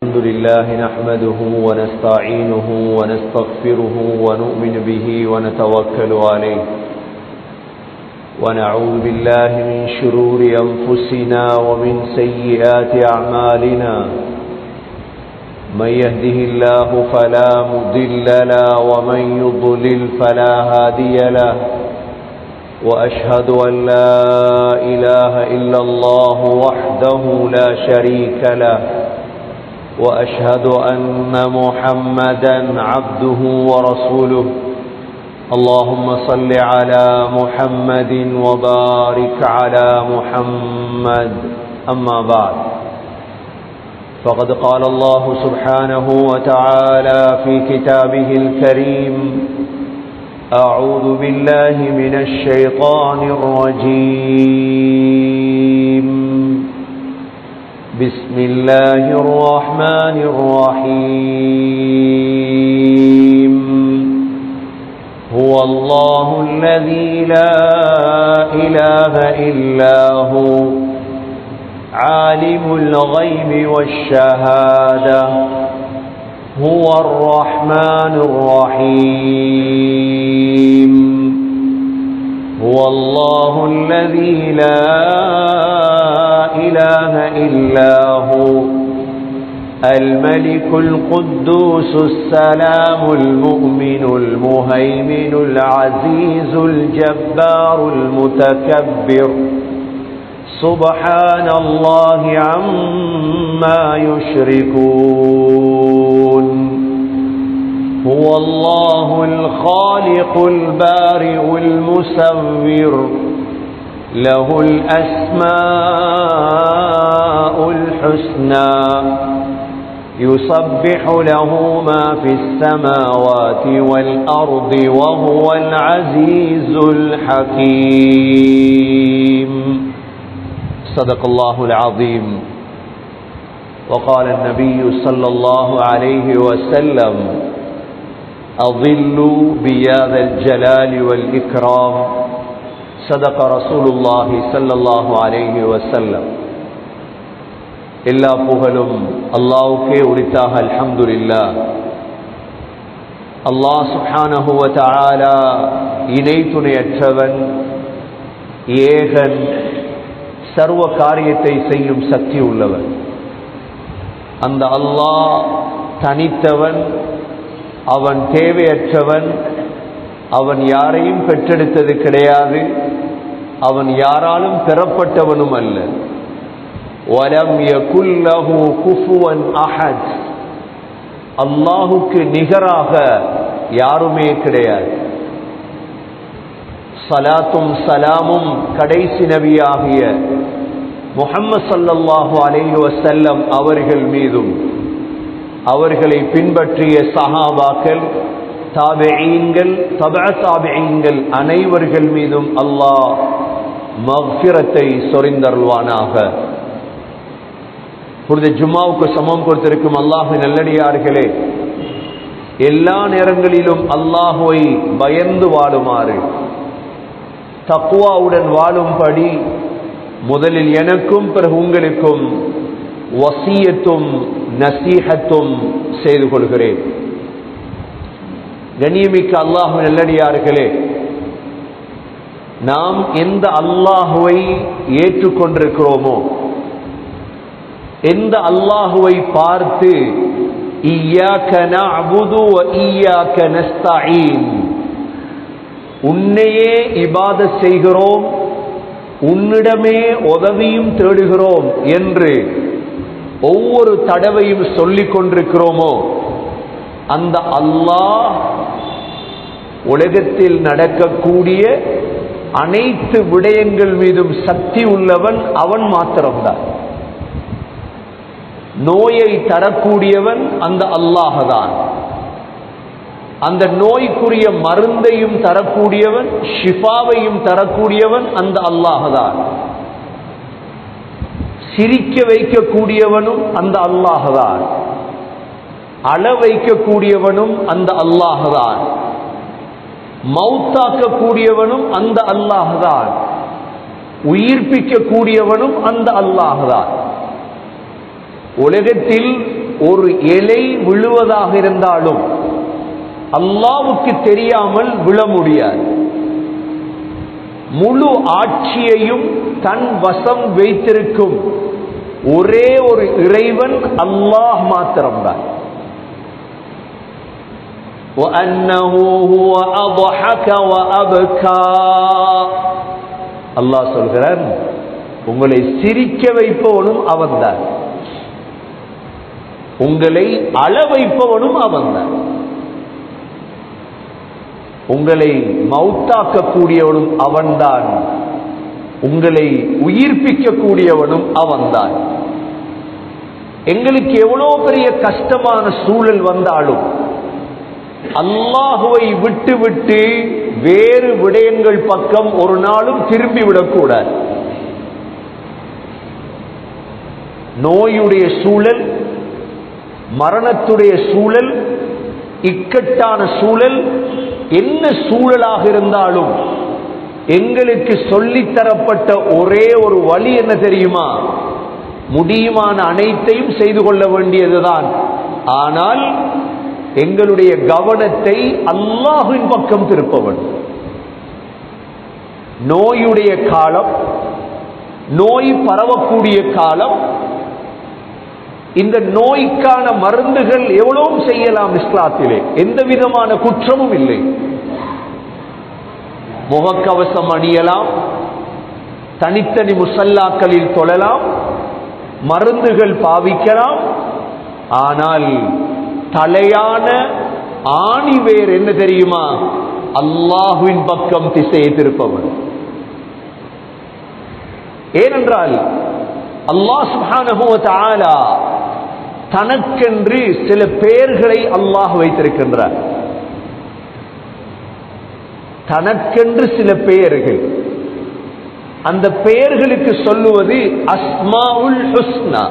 الحمد لله نحمده ونستعينه ونستغفره ونؤمن به ونتوكل عليه ونعوذ بالله من شرور أنفسنا ومن سيئات أعمالنا من يهده الله فلا مضل له ومن يضلل فلا هادي له وأشهد أن لا إله إلا الله وحده لا شريك له وأشهد أن محمدا عبده ورسوله اللهم صل على محمد وبارك على محمد أما بعد فقد قال الله سبحانه وتعالى في كتابه الكريم أعوذ بالله من الشيطان الرجيم بسم الله الرحمن الرحيم هو الله الذي لا إله إلا هو عالم الغيب والشهادة هو الرحمن الرحيم هو الله الذي لا إله إلا هو الملك القدوس السلام المؤمن المهيمن العزيز الجبار المتكبر سبحان الله عما يشركون هو الله الخالق البارئ المسور له الأسماء الحسنى يصبح له ما في السماوات والأرض وهو العزيز الحكيم صدق الله العظيم وقال النبي صلى الله عليه وسلم أظلوا بياذ الجلال والإكرام صدق رسول الله صلى الله عليه وسلم எல்லா புகழும் அல்லாவுக்கே உரித்தாக அல்ஹம்துலில்லா அல்லாஹ் சுப்ஹானஹுவ தஆலா இணை துணையற்றவன் ஏகன் சர்வ காரியத்தை செய்யும் சக்தி உள்ளவன் அந்த அல்லாஹ் தனித்தவன் அவன் தேவையற்றவன் அவன் யாரையும் பெற்றெடுத்தது கிடையாது அவன் யாராலும் பெறப்பட்டவனும் அல்ல வலம் யகுல்லஹு குஃபுவன் அஹத் அல்லாஹுக்கு நிகராக யாருமே கிடையாது சலாத்தும் சலாமும் கடைசி நபியாகிய முகம்மது சல்லல்லாஹு அலைஹி வசல்லம் அவர்கள் மீதும் அவர்களை பின்பற்றிய சஹாபாக்கள் தாபெயீன்கள் தப தாபெயீன்கள் அனைவர்கள் மீதும் அல்லாஹ் மஃபிரத்தை சொரிந்தருள்வானாக புனித ஜும்மாவுக்கு சமம் கொடுத்திருக்கும் அல்லாஹு நல்லடியார்களே எல்லா நேரங்களிலும் அல்லாஹுவை பயந்து வாழுமாறு தக்குவாவுடன் வாழும்படி முதலில் எனக்கும் பிறகு உங்களுக்கும் வசியத்தும் நசீகத்தும் செய்து கொள்கிறேன் கண்ணியமிக்க அல்லாஹு நல்லடியார்களே நாம் எந்த அல்லாஹுவை ஏற்றுக்கொண்டிருக்கிறோமோ எந்த அல்லாஹுவை பார்த்து உன்னையே இபாத செய்கிறோம் உன்னிடமே உதவியும் தேடுகிறோம் என்று ஒவ்வொரு தடவையும் சொல்லிக் கொண்டிருக்கிறோமோ அந்த அல்லாஹ் உலகத்தில் நடக்கக்கூடிய அனைத்து விடயங்கள் மீதும் சக்தி உள்ளவன் அவன் மாத்திரம்தான் நோயை தரக்கூடியவன் அந்த அல்லாஹதான் அந்த நோய்க்குரிய மருந்தையும் தரக்கூடியவன் ஷிஃபாவையும் தரக்கூடியவன் அந்த அல்லாஹதான் சிரிக்க வைக்கக்கூடியவனும் அந்த அல்லாஹதான் அள வைக்கக்கூடியவனும் அந்த அல்லாஹதான் மௌத்தாக்கக்கூடியவனும் அந்த அல்லாஹதான் உயிர்ப்பிக்க கூடியவனும் அந்த அல்லாஹ்தான் உலகத்தில் ஒரு இலை விழுவதாக இருந்தாலும் அல்லாவுக்கு தெரியாமல் விழ முடியாது முழு ஆட்சியையும் தன் வசம் வைத்திருக்கும் ஒரே ஒரு இறைவன் அல்லாஹ் மாத்திரம்தான் وأنه هو أضحك وأبكى அல்லாஹ் சொல்கிறான் உங்களை சிரிக்க வைப்பவனும் அவன்தான் உங்களை அள வைப்பவனும் அவன்தான் உங்களை மௌத்தாக்கக்கூடியவனும் அவன்தான் உங்களை உயிர்ப்பிக்கக்கூடியவனும் அவன்தான் எங்களுக்கு எவ்வளவு பெரிய கஷ்டமான சூழல் வந்தாலும் அல்லாஹுவை விட்டு விட்டு வேறு விடயங்கள் பக்கம் ஒரு நாளும் திரும்பி விடக்கூடாது நோயுடைய சூழல் மரணத்துடைய சூழல் இக்கட்டான சூழல் என்ன சூழலாக இருந்தாலும் எங்களுக்கு சொல்லித்தரப்பட்ட ஒரே ஒரு வழி என்ன தெரியுமா முடியுமான அனைத்தையும் செய்து கொள்ள வேண்டியதுதான் ஆனால் எங்களுடைய கவனத்தை அல்லாஹுவின் பக்கம் திருப்பவன் நோயுடைய காலம் நோய் பரவக்கூடிய காலம் இந்த நோய்க்கான மருந்துகள் எவ்வளவும் செய்யலாம் இஸ்லாத்திலே எந்த விதமான குற்றமும் இல்லை முகக்கவசம் அணியலாம் தனித்தனி முசல்லாக்களில் தொழலாம் மருந்துகள் பாவிக்கலாம் ஆனால் தலையான ஆணி வேர் என்ன தெரியுமா அல்லாஹுவின் பக்கம் திசையை திருப்பவன் ஏனென்றால் அல்லாஹ் சுப்ஹானஹு வ தஆலா தனக்கென்று சில பெயர்களை அல்லாஹ் வைத்திருக்கின்றார் தனக்கென்று சில பெயர்கள் அந்த பெயர்களுக்கு சொல்லுவது அஸ்மாவுல் ஹுஸ்னா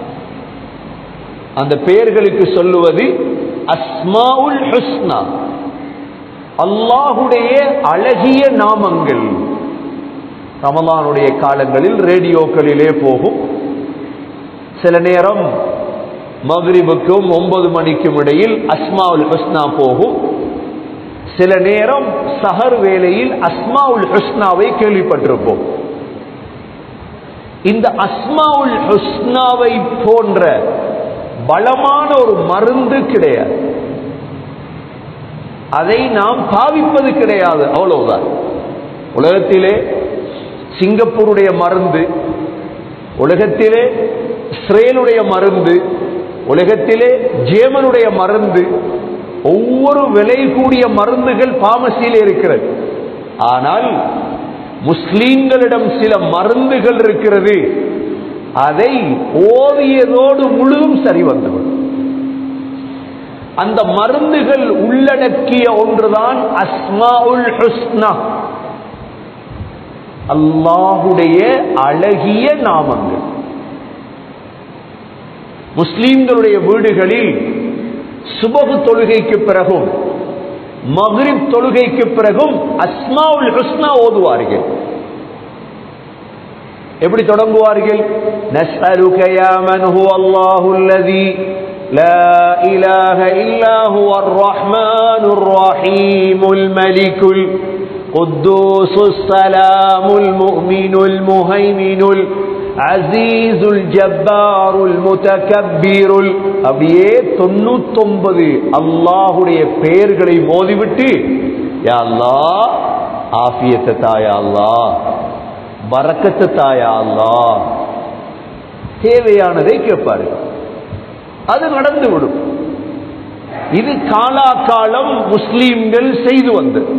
அந்த பெயர்களுக்கு சொல்லுவது அஸ்மாவுல் ஹுஸ்னா அல்லாஹுடைய அழகிய நாமங்கள் ரமலானுடைய காலங்களில் ரேடியோக்களிலே போகும் சில நேரம் மக்ரிபுக்கும் ஒன்பது மணிக்கும் இடையில் அஸ்மாவுல் ஹுஸ்னா போகும் சில நேரம் சஹர் வேளையில் அஸ்மாவுல் ஹுஸ்னாவை கேள்விப்பட்டிருப்போம் இந்த அஸ்மாவுல் ஹுஸ்னாவை போன்ற பலமான ஒரு மருந்து கிடையாது அதை நாம் பாவிப்பது கிடையாது அவ்வளவுதான் உலகத்திலே சிங்கப்பூருடைய மருந்து உலகத்திலே இஸ்ரேலுடைய மருந்து உலகத்திலே ஜேமனுடைய மருந்து ஒவ்வொரு விலை கூடிய மருந்துகள் பாமசியில் இருக்கிறது ஆனால் முஸ்லீம்களிடம் சில மருந்துகள் இருக்கிறது அதை ஓவியதோடு முழுதும் சரி வந்துவிடும் அந்த மருந்துகள் உள்ளடக்கிய ஒன்றுதான் அஸ்மாவுல் ஹுஸ்னா அல்லாஹுடைய அழகிய நாமங்கள் முஸ்லீம்களுடைய வீடுகளில் சுபகு தொழுகைக்கு பிறகும் மக்ரிப் தொழுகைக்கு பிறகும் அஸ்மாவுல் ஹுஸ்னா ஓதுவார்கள் எப்படி தொடங்குவார்கள் நஸ்அலுக யா மன் ஹுவ அல்லாஹுல் லதி لا إله إلا هو الرحمن الرحيم الملك القدوس السلام المؤمن المهيمن العزيز الجبار المتكبر அப்படியே தொண்ணூத்தொன்பது அல்லாஹுடைய பெயர்களை மோதிவிட்டு யா அல்லாஹ் ஆஃபியத்தை தாயா அல்லாஹ் பறக்கத்து தாயா அல்லாஹ் தேவையானதை கேட்பாரு அது நடந்துவிடும் இது காலாகாலம் முஸ்லீம்கள் செய்து வந்தது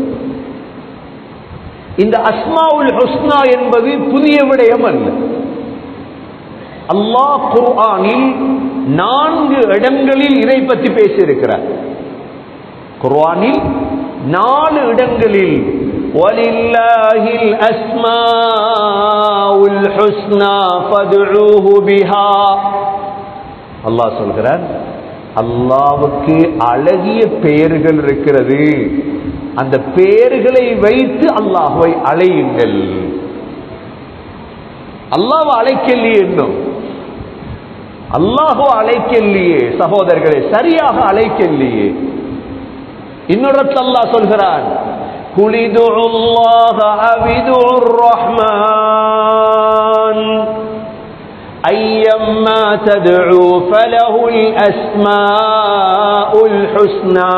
இந்த அஸ்மாவுல் ஹுஸ்னா என்பது புதிய விடயம் அல்ல அல்லாஹ் குர்ஆனில் நான்கு இடங்களில் இதை பற்றி பேசியிருக்கிறார் குர்ஆனில் நாலு இடங்களில் ولله الأسماء الحسنى فادعوه بها அல்லாஹ் சொல்கிறான் அல்லாவுக்கு அழகிய பெயர்கள் இருக்கிறது அந்த பெயர்களை வைத்து அல்லாஹுவை அழையுங்கள் அல்லாஹ் அழைக்கலையே இன்னும் அல்லாஹோ அழைக்கலையே சகோதரர்களே சரியாக அழைக்கலையே இன்னொரு அல்லாஹ் சொல்கிறான் குலிது அல்லாஹ அவிது ரஹ்மான் أيما تدعو فله الأسماء الحسنى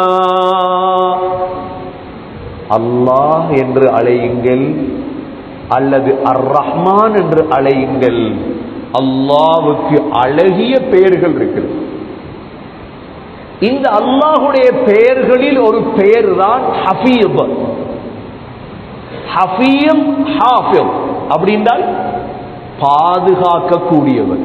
அல்லாஹ் என்று அழையுங்கள் அல்லது அர் ரஹ்மான் என்று அழையுங்கள் அல்லாவுக்கு அழகிய பெயர்கள் இருக்கிறது இந்த அல்லாஹுடைய பெயர்களில் ஒரு பெயர் தான் ஹஃபீப் ஹஃபீம் ஹாஃபிம் அப்படின்றால் பாதுகாக்கக்கூடியவர்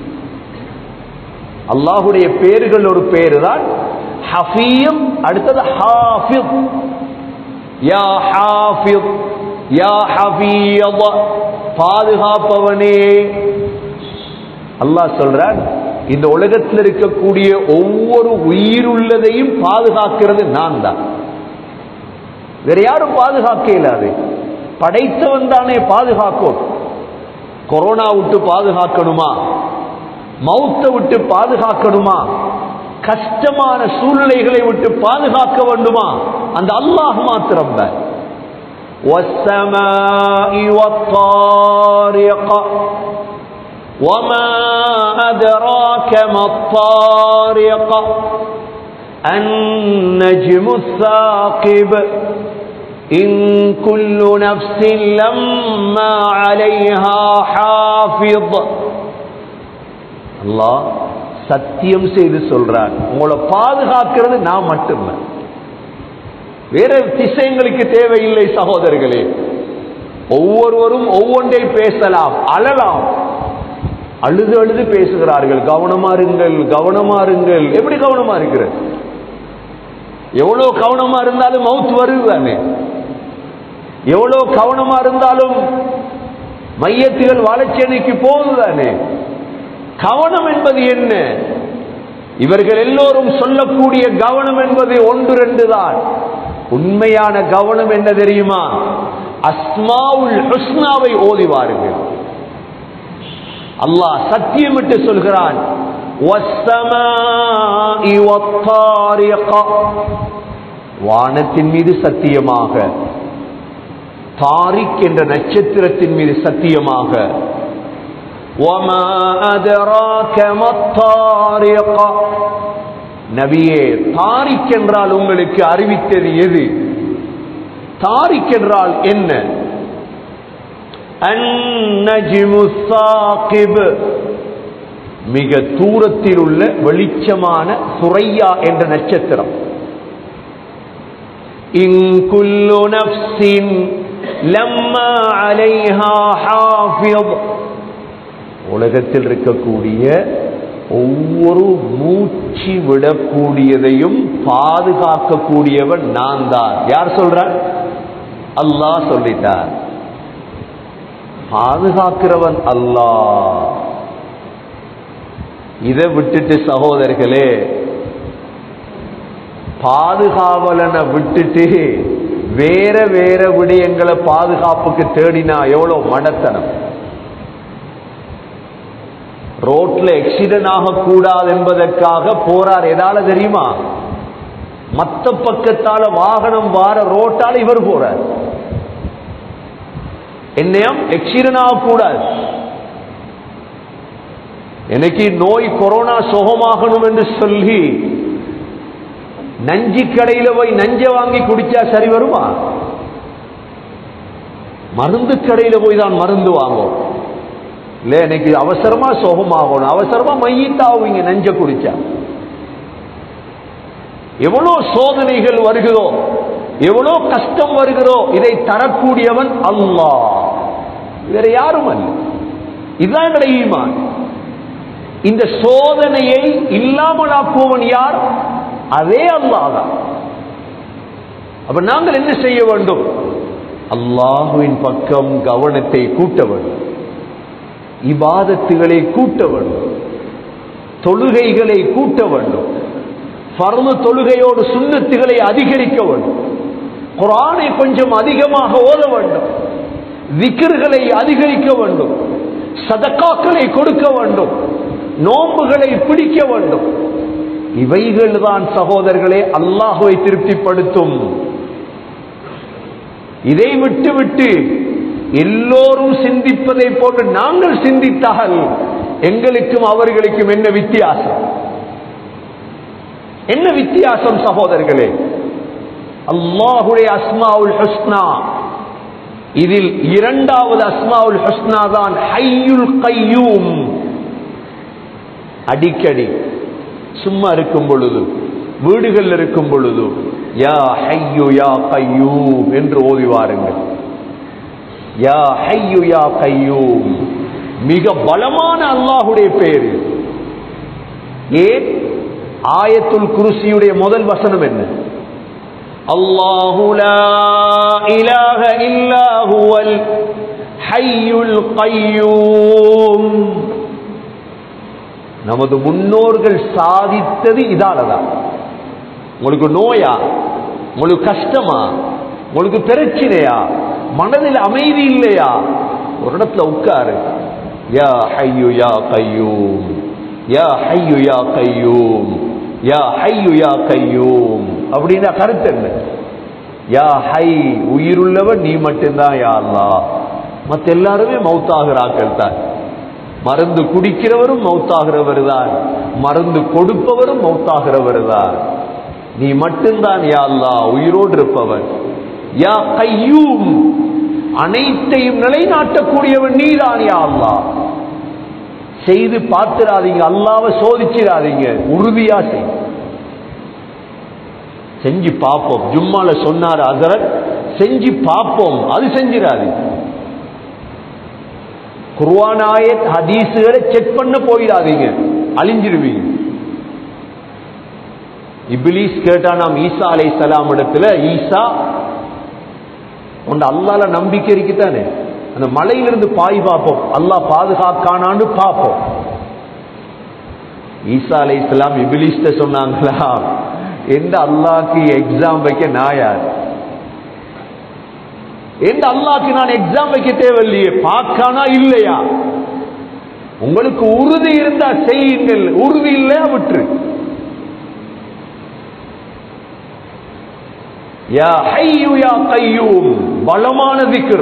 அல்லாஹுடைய பேர்கள் ஒரு பேரு தான் ஹஃபீம் அடுத்தது ஹாஃபித் யா ஹாஃபித் யா ஹஃபீத் பாதுகாப்பவனே அல்லாஹ் சொல்றான் இந்த உலகத்தில் இருக்கக்கூடிய ஒவ்வொரு உயிருள்ளதையும் பாதுகாக்கிறது நான் தான் வேற யாரும் பாதுகாக்க இயலாது படைத்தவன் தானே பாதுகாக்கும் கொரோனா விட்டு பாதுகாக்கணுமா மௌத்தை விட்டு பாதுகாக்கணுமா கஷ்டமான சூழ்நிலைகளை விட்டு பாதுகாக்க வேண்டுமா அந்த அல்லாஹ் மாத்திரம் தான் والسماء والطارق وما أدراك ما الطارق النجم الثاقب إن كل نفس لما عليها حافظ அல்லாஹ் சத்தியம் செய்து சொல்றான் உங்களை பாதுகாக்கிறது நான் மட்டும்தான் வேற திசைங்களுக்கு தேவையில்லை சகோதரர்களே ஒவ்வொருவரும் ஒவ்வொன்றை பேசலாம் அழலாம் அழுது அழுது பேசுகிறார்கள் கவனமா இருங்கள் கவனமா இருங்கள் எப்படி கவனமா இருக்கிறது எவ்வளவு கவனமா இருந்தாலும் மவுத் வருவானே எவ்வளவு கவனமா இருந்தாலும் மையத்துகள் வளர்ச்சியணைக்கு போகுதானே கவனம் என்பது என்ன இவர்கள் எல்லோரும் சொல்லக்கூடிய கவனம் என்பது ஒன்று ரெண்டு தான் உண்மையான கவனம் என்ன தெரியுமா அஸ்மாவுல் ஹுஸ்னாவை ஓதிவார்கள் அல்லாஹ் சத்தியமிட்டு சொல்கிறான் "வஸ்ஸமாஇ வத்தாரிக." வானத்தின் மீது சத்தியமாக தாரிக் என்ற நட்சத்திரத்தின் மீது சத்தியமாக وَمَا أَدْرَاكَ مَا الطَّارِقُ நபியே தாரிக் என்றால் உங்களுக்கு அறிவித்தது எது தாரிக் என்றால் என்ன அந்நஜ்மு ஸாகிப் மிக தூரத்தில் உள்ள வெளிச்சமான சுரையா என்ற நட்சத்திரம் இன் குல்லு நஃப்ஸின் லம்மா அலைஹா ஹாஃபிஸ் உலகத்தில் இருக்கக்கூடிய ஒவ்வொரு மூச்சு விடக்கூடியதையும் பாதுகாக்கக்கூடியவன் நான் தான் யார் சொல்றார் அல்லாஹ் சொல்லிட்டார் பாதுகாக்கிறவன் அல்லாஹ் இதை விட்டுட்டு சகோதரர்களே பாதுகாவலனை விட்டுட்டு வேற வேற விடயங்களை பாதுகாப்புக்கு தேடினா எவ்வளவு மடத்தனம் ரோட்ல எக்ஸிடென்ட் ஆகக்கூடாது என்பதற்காக போறார் எதால தெரியுமா மத்த பக்கத்தால வாகனம் வார ரோட்டால இவர் போறார் என்னையும் எக்ஸிடென்ட் ஆகக்கூடாது எனக்கு நோய் கொரோனா சுகமாகணும் என்று சொல்லி நஞ்சி கடையில போய் நஞ்ச வாங்கி குடிச்சா சரி வருமா மருந்து கடையில போய் தான் மருந்து வாங்கும் இல்ல எனக்கு அவசரமா சுகமாகணும் அவசரமா மையத்தாவீங்க நஞ்ச குடிச்சா எவ்வளவு சோதனைகள் வருகிறோ எவ்வளவு கஷ்டம் வருகிறோ இதை தரக்கூடியவன் அல்லாஹ் வேற யாரும் அல்ல இதுதான் எங்களுடைய ஈமான் இந்த சோதனையை இல்லாமலாக்குவன் யார் அதே அல்லாஹ் தான் அப்ப நாங்கள் என்ன செய்ய வேண்டும் அல்லாஹுவின் பக்கம் கவனத்தை கூட்ட வேண்டும் இபாதத்துகளை கூட்ட வேண்டும் தொழுகைகளை கூட்ட வேண்டும் பரம தொழுகையோடு சுண்ணத்துகளை அதிகரிக்க வேண்டும் குரானை கொஞ்சம் அதிகமாக ஓத வேண்டும் விக்கிர்களை அதிகரிக்க வேண்டும் சதக்காக்களை கொடுக்க வேண்டும் நோன்புகளை பிடிக்க வேண்டும் இவைகள் தான் சகோதரர்களே அல்லாஹுவை திருப்திப்படுத்தும் இதை விட்டுவிட்டு எல்லோரும் சிந்திப்பதை போன்று நாங்கள் சிந்தித்தால் எங்களுக்கும் அவர்களுக்கும் என்ன வித்தியாசம் என்ன வித்தியாசம் சகோதரர்களே அல்லாஹுடைய அஸ்மாவுல் ஹுஸ்னா இதில் இரண்டாவது அஸ்மாவுல் ஹுஸ்னா தான் ஹையுல் கையூம் அடிக்கடி சும்மா இருக்கும் பொழுது வீடுகள் இருக்கும் பொழுது யா ஹையு யா கையூம் என்று ஓதி வாருங்கள் யா ஹையு யா கையூம் மிக பலமான அல்லாஹுடைய பேர் ஏன் ஆயத்துல் குருசியுடைய முதல் வசனம் என்ன அல்லாஹு லா இலாஹ இல்லா ஹுவல் ஹய்யுல் கையூம் நமது முன்னோர்கள் சாதித்தது இதாலதான் உங்களுக்கு நோயா உங்களுக்கு கஷ்டமா உங்களுக்கு பிரச்சனையா மனதில் அமைதி இல்லையா ஒரு இடத்துல உட்காரு யா ஹையு யா கையூம் யா ஹையு யா கையூம் யா ஹையு யா கையூம் அப்படின்னா கருத்து என்ன யா ஹை உயிருள்ளவன் நீ மட்டும்தான் யா அல்லா மத்த எல்லாருமே மௌத்தாகிறார்கள் தான் மருந்து குடிக்கிறவரும் மௌத்தாகிறவர் தான் மருந்து கொடுப்பவரும் மௌத்தாகிறவர் தான் நீ மட்டும்தான் யா அல்லா உயிரோடு இருப்பவன் யா கையூம் அனைத்தையும் நிலைநாட்டக்கூடியவன் நீதான் யா அல்லா செய்து பார்த்துடாதீங்க அல்லாவை சோதிச்சிடாதீங்க உறுதியா செய் செஞ்சு பார்ப்போம் ஜும்மால சொன்னார் அசரத் செஞ்சு பார்ப்போம் அது செஞ்சிடாதீங்க குர்வானாயத் ஹதீஸுகளை செக் பண்ண போயிடாதீங்க அழிஞ்சிருவீங்க இபிலிஸ் கேட்டா நாம் ஈசா அலை சலாம் இடத்துல ஈசா உண்ட அல்லால நம்பிக்கை இருக்குதானே அந்த மலையிலிருந்து பாய் பார்ப்போம் அல்லாஹ் பாதுகாக்கானான்னு பார்ப்போம் ஈசா அலை இஸ்லாம் இபிலிஸ்ட சொன்னாங்களா எந்த அல்லாக்கு எக்ஸாம் வைக்க நான் யார் எந்த அல்லாக்கு நான் எக்ஸாம் வைக்க தேவையில்லையே பார்க்கானா இல்லையா உங்களுக்கு உறுதி இருந்தா செய்யுங்கள் உறுதி இல்லையா விட்டு யா ஹையு யா கையூம் பலமான திக்ர்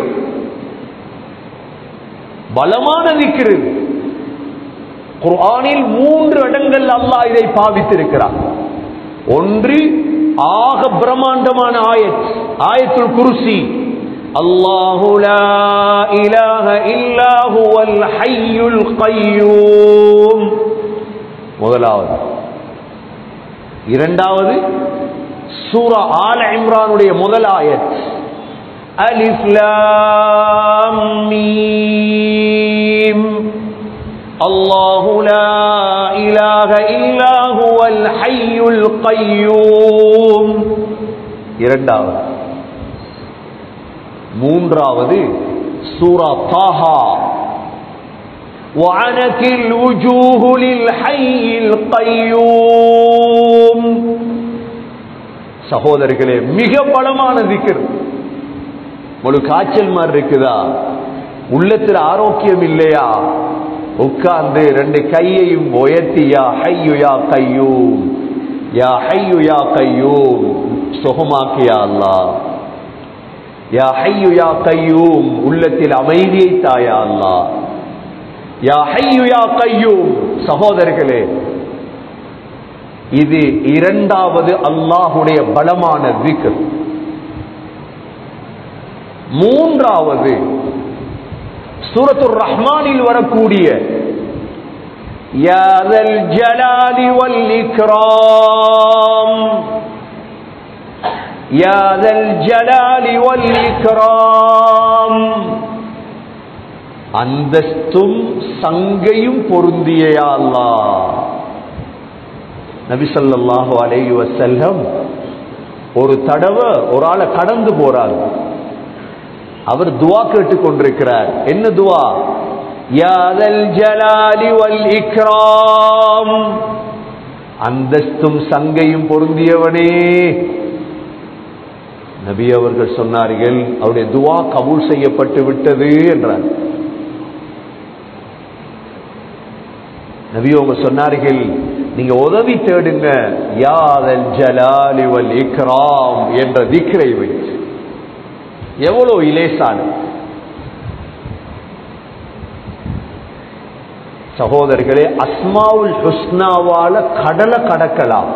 பலமான திக்ரு குர்ஆனில் மூன்று இடங்கள் அல்லாஹ் இதை பாவித்திருக்கிறார் ஒன்று ஆக பிரம்மாண்டமான ஆயத் ஆயத்துல் குருசி அல்லாஹு லா இலாஹ இல்லா ஹுவல் ஹய்யுல் கய்யூம் முதலாவது இரண்டாவது சூரா ஆல இம்ரானுடைய முதல் ஆயத் அலிஃப் லாம் மீம் الله لا إله إلا هو الحي القيوم இரண்டாவது மூன்றாவது சூரா தாஹா وعنت الوجوه للحي القيوم சகோதரர்களே மிக பலமான திக்கர் உங்களுக்கு காய்ச்சல் மாதிரி இருக்குதா உள்ளத்தில் ஆரோக்கியம் இல்லையா உட்கார்ந்து ரெண்டு கையையும் உயர்த்தி யா ஹையு யா கையூம் யா ஹையு யா கையூம் சுகமாக்கியா அல்லா யா ஹையு யா கையூம் உள்ளத்தில் அமைதியை தாயா அல்லா யா ஹையு யா கையூம் சகோதரர்களே இது இரண்டாவது அல்லாஹுடைய பலமான விக்கர் மூன்றாவது சூரத்துர் ரஹ்மானில் வரக்கூடிய யாதல் ஜலாலி வல் இக்ராம் யாதல் ஜலாலி வல் இக்ராம் அந்தஸ்தும் சங்கையும் பொருந்திய அல்லாஹ் நபி ஸல்லல்லாஹு அலைஹி வஸல்லம் ஒரு தடவை ஒரு ஆளை கடந்து போறார் அவர் துவா கேட்டுக் கொண்டிருக்கிறார் என்ன துவா யாதல் ஜலாலி வல் இக்ராம் அந்தஸ்தும் சங்கையும் பொருந்தியவனே நபி அவர்கள் சொன்னார்கள் அவருடைய துவா கபூல் செய்யப்பட்டு விட்டது என்றார் நபி நபி அவங்க சொன்னார்கள் நீங்க உதவி தேடுங்க யாதல் ஜலாலி வல் இக்ராம் என்ற திக்ரை வைத்து எவ்வளவு இலேசான சகோதரர்களே அஸ்மாவுல் ஹுஸ்னாவால கடலை கடக்கலாம்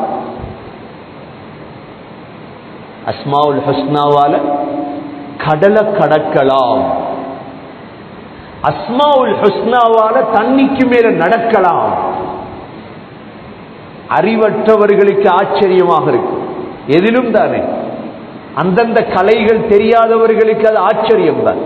அஸ்மாவுல் ஹுஸ்னாவால கடலை கடக்கலாம் அஸ்மாவுல் ஹுஸ்னாவால தண்ணிக்கு மேல நடக்கலாம் அறிவற்றவர்களுக்கு ஆச்சரியமாக இருக்கு எதிலும் தானே அந்தந்த கலைகள் தெரியாதவர்களுக்கு அது ஆச்சரியம் தான்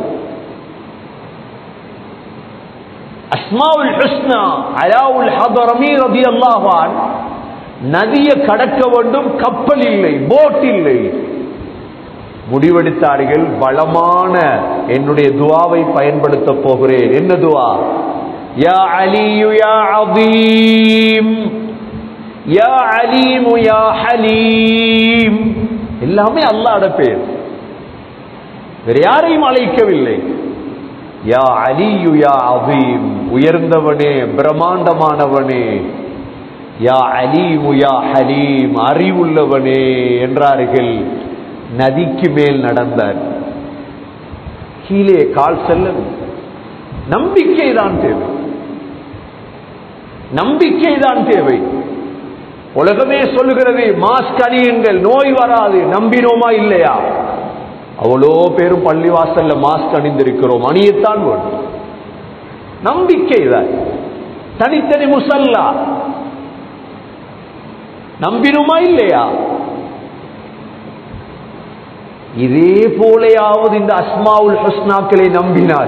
அஸ்மாவுல் ஹுஸ்னா அலாவுல் ஹதரமி ரலியல்லாஹு அன் நதியை கடக்க வேண்டும் கப்பல் இல்லை போட் இல்லை முடிவெடுத்தார்கள் பலமான என்னுடைய துவாவை பயன்படுத்த போகிறேன் என்ன துவா யா அலியு யா அதீம் யா அலீமு யா ஹலீம் எல்லாமே அல்லாஹ்ட பேர் வேற யாரையும் அழைக்கவில்லை யா அலியு யா அதீம் உயர்ந்தவனே பிரம்மாண்டமானவனே யா அலீமு யா ஹலீம் அறிவுள்ளவனே என்றார்கள் நதிக்கு மேல் நடந்தார் கீழே கால் செல்ல நம்பிக்கை தான் தேவை நம்பிக்கை தான் தேவை உலகமே சொல்லுகிறது மாஸ்க் அணியுங்கள் நோய் வராது நம்பினோமா இல்லையா அவ்வளோ பேரும் பள்ளிவாசல்ல மாஸ்க் அணிந்திருக்கிறோம் அணியத்தான் வேண்டும் நம்பிக்கை தான் தனித்தனி முசல்லா நம்பினுமா இல்லையா இதே போலையாவது இந்த அஸ்மாவுல் ஹஸ்னாக்களை நம்பினார்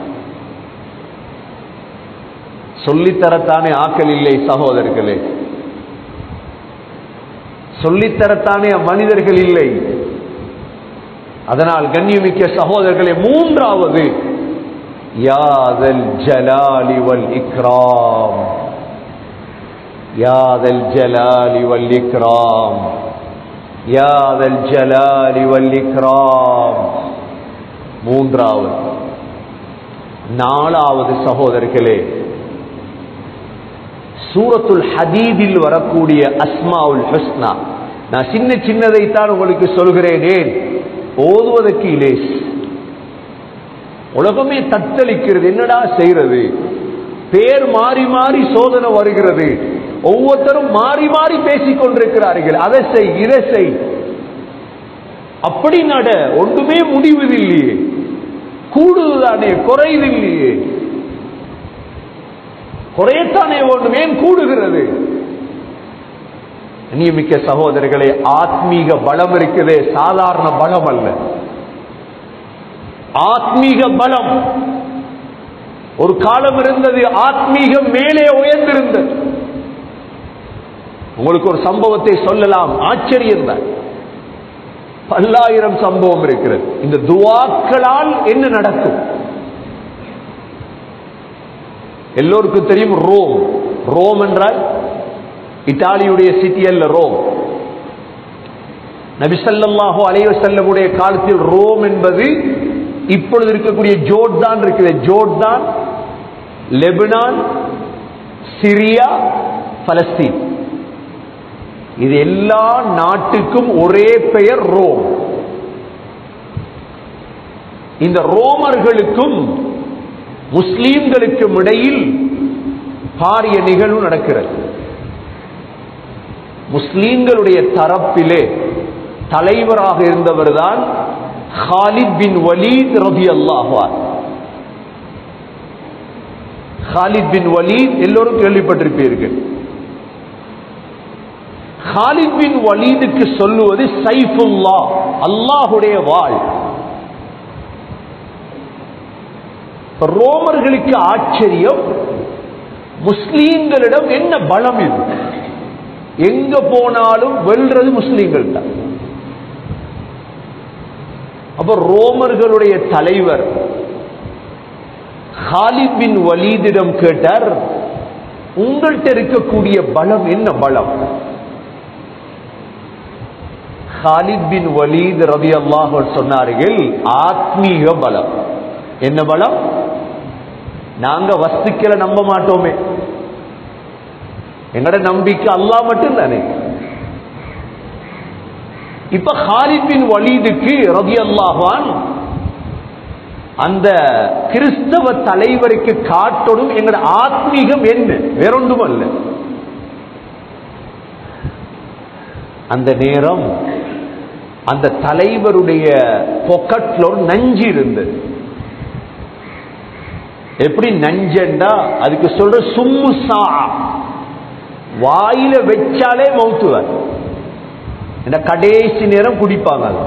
சொல்லித்தரத்தானே ஆக்கல் இல்லை சகோதரர்களே சொல்லித்தரத்தானே மனிதர்கள் இல்லை அதனால் கண்ணியமிக்க சகோதரர்களே மூன்றாவது யாதல் ஜலாலி வல் இக்ராம் யாதல் ஜலாலி வல் இக்ராம் யாதல் ஜலாலி வல் இக்ராம் மூன்றாவது நாலாவது சகோதரர்களே சூரத்துல் ஹதீதில் வரக்கூடிய அஸ்மாவுல் ஹுஸ்னா நான் சின்ன சின்னதைத்தான் உங்களுக்கு சொல்கிறேன் ஏன் ஓதுவதற்கு இலேஸ் உலகமே தத்தளிக்கிறது என்னடா செய்யறது பேர் மாறி மாறி சோதனை வருகிறது ஒவ்வொருத்தரும் மாறி மாறி பேசிக் கொண்டிருக்கிறார்கள் அதை செய் இதை செய் அப்படி நட ஒன்றுமே முடிவதில்லையே கூடுதுதானே குறைவதில்லையே குறையத்தானே வேண்டும் ஏன் கூடுகிறது நியமிக்க சகோதரர்களே ஆத்மீக பலம் இருக்குதே சாதாரண பலம் அல்ல ஆத்மீக பலம் ஒரு காலம் இருந்தது ஆத்மீகம் மேலே உயர்ந்திருந்தது உங்களுக்கு ஒரு சம்பவத்தை சொல்லலாம் ஆச்சரியம் தான் பல்லாயிரம் சம்பவம் இருக்கிறது இந்த துவாக்களால் என்ன நடக்கும் எல்லோருக்கும் தெரியும் ரோம் ரோம் என்றால் இத்தாலியுடைய சிட்டி அல்ல ரோம் நபிசல்லாஹோ அலைவ செல்லமுடைய காலத்தில் ரோம் என்பது இப்பொழுது இருக்கக்கூடிய ஜோர்தான் இருக்குது ஜோர்தான் லெபனான் சிரியா பலஸ்தீன் இது எல்லா நாட்டுக்கும் ஒரே பெயர் ரோம் இந்த ரோமர்களுக்கும் முஸ்லீம்களுக்கும் இடையில் பாரிய நிகழ்வு நடக்கிறது முஸ்லீம்களுடைய தரப்பிலே தலைவராக இருந்தவர் தான் ஹாலித் பின் வலீத் ரபி அல்லாஹார் ஹாலித் பின் வலீத் எல்லோரும் கேள்விப்பட்டிருப்பீர்கள் ஹாலித் பின் வலீதுக்கு சொல்லுவது சைஃபுல்லா அல்லாஹுடைய வாழ் ரோமர்களுக்கு ஆச்சரியம் முஸ்லீம்களிடம் என்ன பலம் இது எங்க போனாலும் வெல்றது முஸ்லீம்கள் தான் அப்ப ரோமர்களுடைய தலைவர் ஹாலித் பின் வலீதிடம் கேட்டார் உங்கள்கிட்ட இருக்கக்கூடிய பலம் என்ன பலம் ஹாலித் பின் வலீத் ரவி அல்லாஹ் சொன்னார்கள் ஆத்மீக பலம் என்ன பலம் நாங்க வஸ்துக்களை நம்ப மாட்டோமே எங்கட நம்பிக்கை அல்லாஹ் மட்டும் தானே இப்ப ஹாலித் பின் வலீதுக்கு ரதி அல்லாஹான் அந்த கிறிஸ்தவ தலைவருக்கு காட்டணும் எங்கட ஆத்மீகம் என்ன வேறொன்றும் அல்ல அந்த நேரம் அந்த தலைவருடைய பொக்கட்ல ஒரு நஞ்சு இருந்தது எப்படி நஞ்சண்டா அதுக்கு சொல்ற சும்மு சா வாயில வச்சாலே மௌத்துவர் இந்த கடைசி நேரம் குடிப்பாங்க அது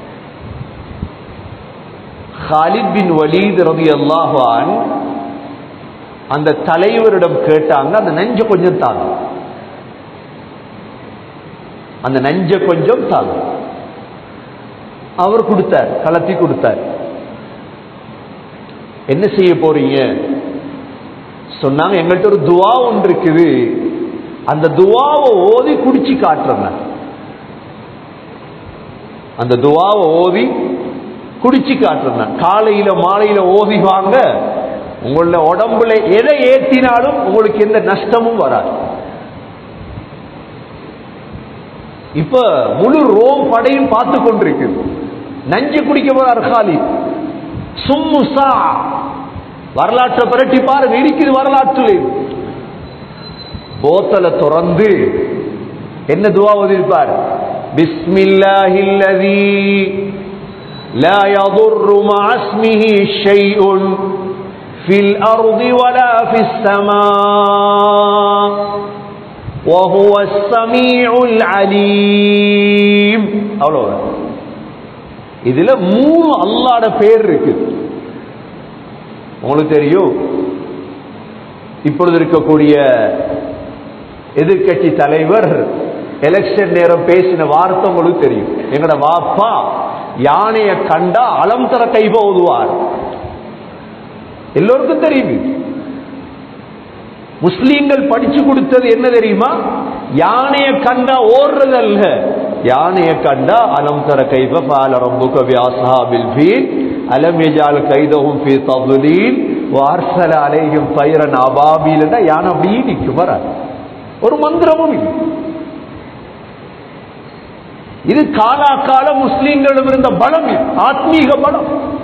ஹாலித் பின் வலீத் ரதி அல்லாஹான் அந்த தலைவரிடம் கேட்டாங்க அந்த நஞ்ச கொஞ்சம் தாங்க அந்த நஞ்ச கொஞ்சம் தாங்க அவர் கொடுத்தார் கலத்தி கொடுத்தார் என்ன செய்ய போறீங்க சொன்னாங்க எங்கள்கிட்ட ஒரு துவா ஒன்று இருக்குது அந்த துவாவை ஓதி குடிச்சு காட்டுறேன் அந்த துவாவை ஓதி குடிச்சு காட்டுறேன் காலையில மாலையில ஓதி வாங்க உங்களோட உடம்புல எதை ஏத்தினாலும் உங்களுக்கு எந்த நஷ்டமும் வராது இப்ப முழு ரோம் படையும் பார்த்து கொண்டிருக்குது நஞ்சு குடிக்க போறார் காலி சும்முசா வரலாற்றை புரட்டி பாருங்க இருக்குது வரலாற்றில் போத்தலை திறந்து என்ன துவா ஓதிருப்பார் பிஸ்மில்லாஹில்லதி لا يضر مع اسمه شيء في الأرض ولا في السماء وهو السميع العليم அவ்வளவுதான் இதுல மூணு அல்லாட பேர் இருக்கு உங்களுக்கு தெரியும் இப்பொழுது இருக்கக்கூடிய எதிர்கட்சி தலைவர் எலெக்ஷன் நேரம் பேசின வார்த்தை உங்களுக்கு தெரியும் எங்கட வாப்பா யானைய கண்டா அலம் தர கைப ஓதுவார் எல்லோருக்கும் தெரியும் முஸ்லீம்கள் படிச்சு கொடுத்தது என்ன தெரியுமா யானைய கண்டா ஓடுறது அல்ல யானைய கண்டா அலம் தர கைப பால ரப்புக வியாசாபில் ஃபீல் அலம் யஜால் கைதஹும் ஃபீ ததுலீல் வார்சல அலைஹிம் தைரன் அபாபீல்னா யானை அப்படியே நிற்கும் வர ஒரு மந்திரமும் இல்லை இது காலாகால முஸ்லீம்களிடம் இருந்த பலம் இது. ஆத்மீக பலம்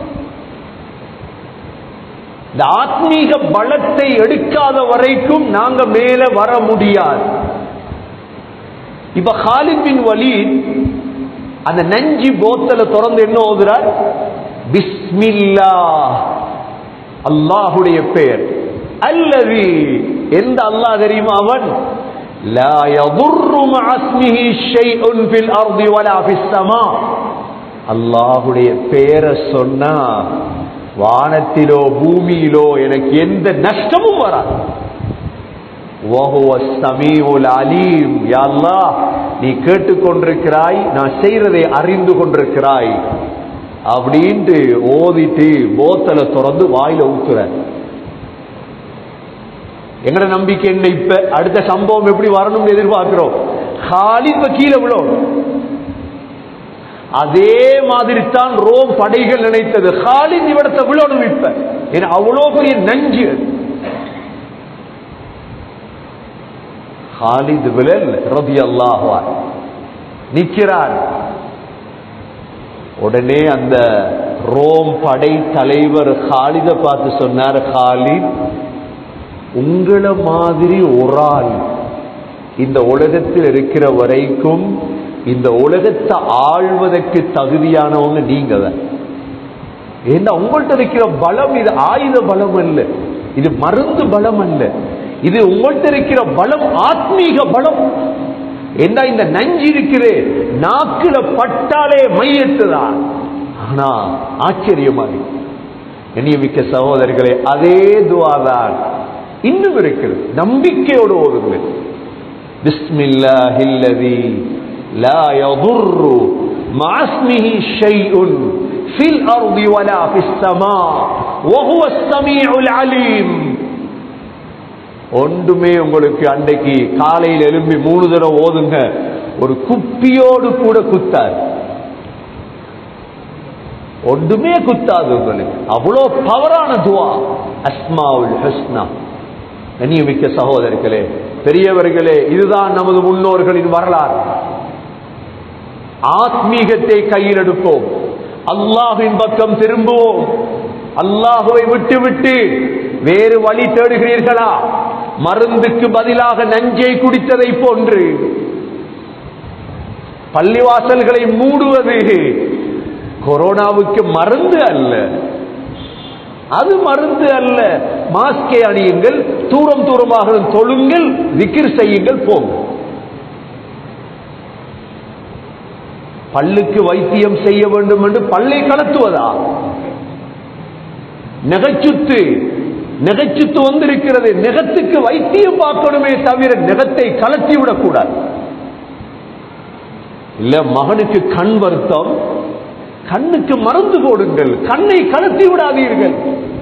இந்த ஆத்மீக பலத்தை எடுக்காத வரைக்கும் நாங்க மேல வர முடியாது இப்ப ஹாலித் பின் வலீத் அந்த நஞ்சி போத்தல திறந்து என்ன ஓதுறார் பிஸ்மில்லா அல்லாஹுடைய பெயர் அல்லது எந்த அல்லாஹ் தெரியுமா அவன் لا يضر مع اسمه شيء في الارض ولا في السماء அல்லாஹுடைய பெயரை சொன்னா வானத்திலோ பூமியிலோ எனக்கு எந்த நஷ்டமும் வராது وهو السميع العليم يا الله நீ கேட்டுக்கொண்டிருக்கிறாய் நான் செய்யறதை அறிந்து கொண்டிருக்கிறாய் அப்படின்ட்டு ஓதிட்டு போத்தலை திறந்து வாயில ஊத்துற எங்கட நம்பிக்கை என்ன இப்ப அடுத்த சம்பவம் எப்படி வரணும்னு எதிர்பார்க்கிறோம் ஹாலித் கீழே விழும் அதே மாதிரி தான் ரோம் படைகள் நினைத்தது ஹாலித் இவடத்தை விழணும் இப்ப ஏன்னா அவ்வளோ பெரிய நஞ்சு அது. ஹாலித் விழல் ரதி அல்லாஹார் நிற்கிறார் உடனே அந்த ரோம் படை தலைவர் ஹாலித பார்த்து சொன்னார் ஹாலித் உங்களை மாதிரி ஒரு ஆள் இந்த உலகத்தில் இருக்கிற வரைக்கும் இந்த உலகத்தை ஆள்வதற்கு தகுதியானவங்க நீங்க தான் ஏன்னா உங்கள்கிட்ட இருக்கிற பலம் இது ஆயுத பலம் அல்ல இது மருந்து பலம் அல்ல இது உங்கள்கிட்ட இருக்கிற பலம் ஆத்மீக பலம் என்ன இந்த நஞ்சு இருக்குது நாக்குல பட்டாலே மையத்துதான் ஆனா ஆச்சரியமா இருக்கு எண்ணியமிக்க சகோதரர்களே அதே துவாதான் இன்னும் இருக்கிறது நம்பிக்கையோடு ஓதுங்க பிஸ்மில்லாஹில்லதி லா யதுர்ரு مع اسمه شيء في الأرض ولا في السماء وهو السميع العليم ஒன்றுமே உங்களுக்கு அன்றைக்கு காலையில் எழும்பி மூணு தடவை ஓதுங்க ஒரு குப்பியோடு கூட குத்தாது ஒன்றுமே குத்தாது உங்களுக்கு அவ்வளோ பவரான துவா அஸ்மாவுல் ஹஸ்னா கண்ணியமிக்க சகோதரர்களே பெரியவர்களே இதுதான் நமது முன்னோர்களின் வரலாறு ஆத்மீகத்தை கையில் எடுப்போம் அல்லாஹின் பக்கம் திரும்புவோம் அல்லாஹுவை விட்டு விட்டு வேறு வழி தேடுகிறீர்களா மருந்துக்கு பதிலாக நஞ்சை குடித்ததை போன்று பள்ளிவாசல்களை மூடுவது கொரோனாவுக்கு மருந்து அல்ல அது மருந்து அல்ல மாஸ்கை அணியுங்கள் தூரம் தூரமாக தொழுங்கள் விக்கிர் செய்யுங்கள் போங்க பல்லுக்கு வைத்தியம் செய்ய வேண்டும் என்று பல்லை கலத்துவதா நெகச்சுத்து நெகச்சுத்து வந்திருக்கிறது நெகத்துக்கு வைத்தியம் பார்க்கணுமே தவிர நெகத்தை கலத்தி விடக்கூடாது இல்ல மகனுக்கு கண் வருத்தம் கண்ணுக்கு மருந்து போடுங்கள் கண்ணை கலத்தி விடாதீர்கள்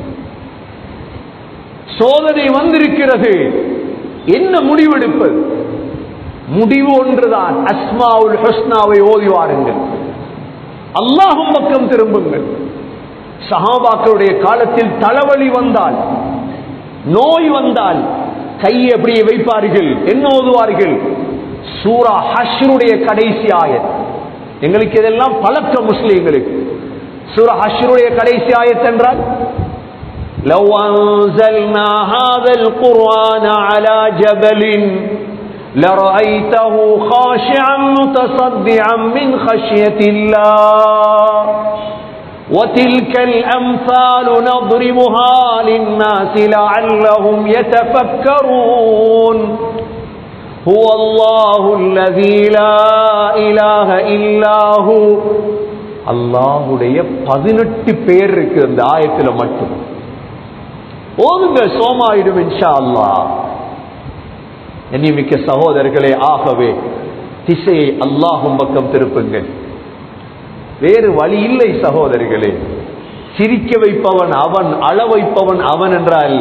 சோதனை வந்திருக்கிறது என்ன முடிவெடுப்பது முடிவு ஒன்றுதான் அஸ்மாவுல் ஹஸ்னாவை ஓதி வாருங்கள் அல்லாஹும் பக்கம் திரும்புங்கள் சஹாபாக்களுடைய காலத்தில் தலைவலி வந்தால் நோய் வந்தால் கையை அப்படியே வைப்பார்கள் என்ன ஓதுவார்கள் சூரா ஹஷ்ருடைய கடைசி ஆயத் எங்களுக்கு இதெல்லாம் பழக்க முஸ்லீம்களுக்கு சூரா ஹஷ்ருடைய கடைசி ஆயத் என்றால் لو أنزلنا هذا القرآن على جبل لرأيته خاشعا متصدعا من خشية الله وتلك الأمثال نضربها للناس لعلهم يتفكرون هو الله الذي لا إله إلا هو அல்லாஹுடைய பதினெட்டு பேர் இருக்கு அந்த ஆயத்துல மட்டும் ஓதுங்க சோமாயிடும் இன்ஷா அல்லாஹ் எண்ணிமிக்க சகோதரர்களே ஆகவே திசையை அல்லாஹும் பக்கம் திருப்புங்கள் வேறு வழி இல்லை சகோதரிகளே சிரிக்க வைப்பவன் அவன் அள வைப்பவன் அவன் என்றால்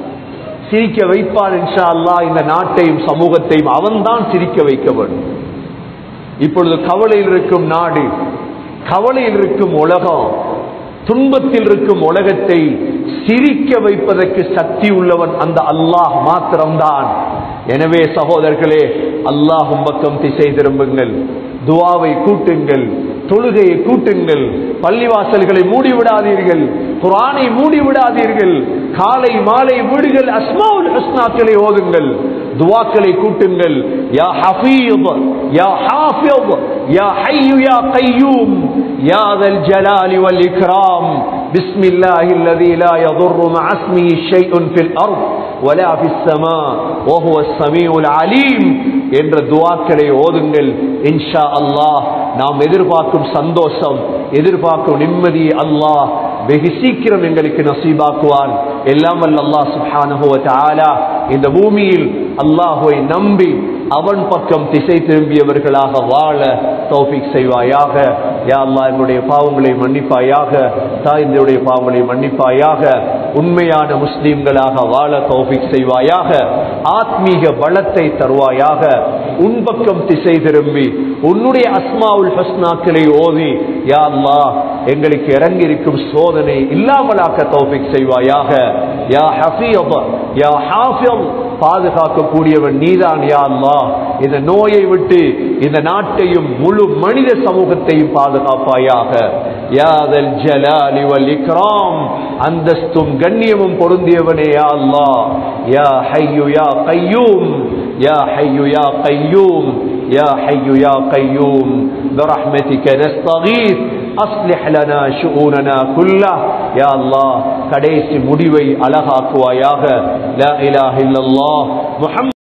சிரிக்க வைப்பான் இன்ஷா அல்லாஹ் இந்த நாட்டையும் சமூகத்தையும் அவன்தான் சிரிக்க வைக்க வேண்டும் இப்பொழுது கவலையில் இருக்கும் நாடு கவலையில் இருக்கும் உலகம் துன்பத்தில் இருக்கும் உலகத்தை சிரிக்க வைப்பதற்கு சக்தி உள்ளவன் அந்த அல்லாஹ் மாத்திரம்தான் எனவே சகோதரர்களே அல்லாஹும் பக்கம் திசை திரும்புங்கள் துவாவை கூட்டுங்கள் தொழுகையை கூட்டுங்கள் பள்ளிவாசல்களை மூடிவிடாதீர்கள் குரானை மூடிவிடாதீர்கள் காலை மாலை வீடுகள் அஸ்மாவுல் ஹஸ்னாக்களை ஓதுங்கள் துவாக்களை கூட்டுங்கள் யா ஹஃபீத் யா ஹாஃபித் யா ஹய்யு யா கய்யூம் யா தல் ஜலாலி வல் இக்ராம் بسم الله الذي لا يضر مع اسمه شيء في الأرض ولا في السماء وهو السميع العليم என்ற துவாக்களை ஓதுங்கள் இன்ஷா அல்லாஹ் நாம் எதிர்பார்க்கும் சந்தோஷம் எதிர்பார்க்கும் நிம்மதியை அல்லாஹ் வெகு சீக்கிரம் எங்களுக்கு நசீபாக்குவான் எல்லாம் வல்ல அல்லாஹ் சுப்ஹானஹு வ தஆலா இந்த பூமியில் அல்லாஹுவை நம்பி அவன் பக்கம் திசை திரும்பியவர்களாக வாழ தௌஃபிக் செய்வாயாக யா அல்லாஹ் என்னுடைய பாவங்களை மன்னிப்பாயாக தாயினுடைய பாவங்களை மன்னிப்பாயாக உண்மையான முஸ்லிம்களாக வாழ தௌஃபிக் செய்வாயாக ஆத்மீக பலத்தை தருவாயாக உன் பக்கம் திசை திரும்பி உன்னுடைய அஸ்மாவுல் ஹஸ்னாக்களை ஓதி யா அல்லாஹ் எங்களுக்கு இறங்கி இருக்கும் சோதனை இல்லாமலாக்க தௌஃபிக் செய்வாயாக யா ஹஃபீப் யா ஹாஃபிம் பாதுகாக்கக்கூடியவன் நீதான் யா அல்லாஹ் இந்த நோயை விட்டு இந்த நாட்டையும் முழு மனித சமூகத்தையும் பாதுகாப்பாயாக யாதல் ஜலாலி வல் இக்ராம் அந்தஸ்தும் கண்ணியமும் பொருந்தியவனே யா அல்லாஹ் யா ஹய்யு யா கையூம் யா ஹய்யு யா கையூம் யா ஹய்யு யா கையூம் برحمتك نستغيث أصلح لنا شؤوننا كلها يا الله கடைசி முடிவை அழகாக்குவாயாக لا إله إلا الله محمد